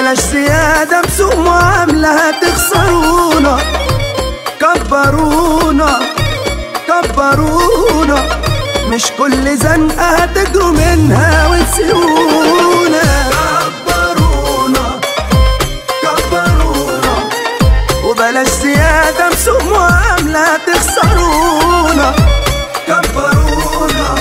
وبلاش زيادة بسوء معاملة هتخسرونا كبرونا كبرونا مش كل زنقة هتجروا منها وتسيبونا كبرونا كبرونا وبلاش زيادة بسوء معاملة هتخسرونا كبرونا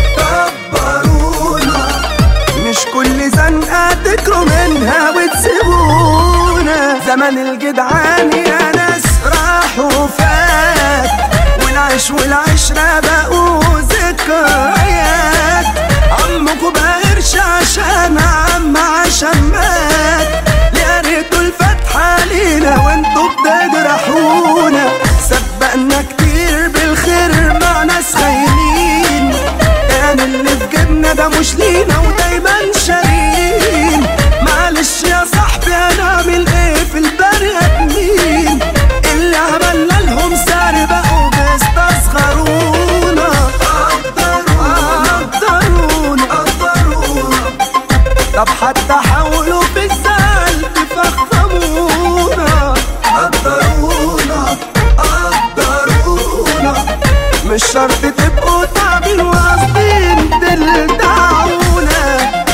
كبرونا مش كل زنقة تجروا منها وتسيبونا زمن الجدعان يا ناس راح وفات والعيش والعشرة بقوا ذكريات عمكوا بقى قرش عشان عم عشان مات يا ريتوا الفتحة لينا وانتوا بتجرحونا سبقنا كتير بالخير مع ناس خاينين كان اللي في جيبنا ده مش لينا ودايما شارين معلش يا صاحبي هنعمل ايه في البني ادمين اللي عملنا لهم سعر بقوا بيستصغرونا قدرونا قدرونا قدرونا طب حتى حاولوا في الزعل تفخمونا قدرونا قدرونا مش شرط تبقوا تعبين وقاصدين تلدعونا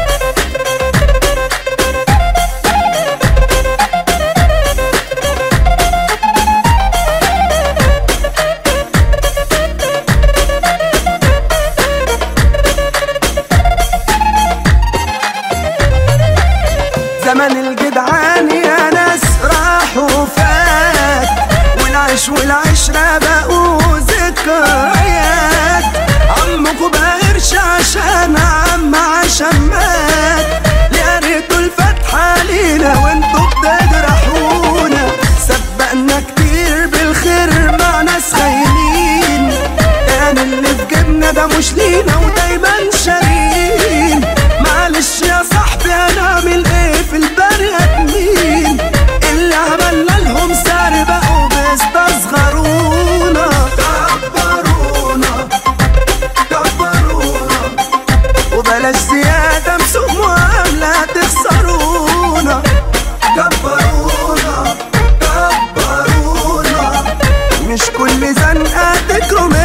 زمن الجدعان يا ناس راح وفات والعيش والعشرة بقوا ذكريات عمكوا بقى قرش عشان عم عشان مات يا ريتوا الفتحة لينا وانتوا بتجرحونا سبقنا كتير بالخير مع ناس خاينين كان اللي في جيبنا ده مش لينا ودايما شارين معلش يا صاحبي هنعمل ايه في البني ادمين اللي عملنا لهم سعر بقوا بيستصغرونا كبرونا كبرونا وبلاش زيادة بسوء معاملة تخسرونا كبرونا كبرونا مش كل زنقة تكرم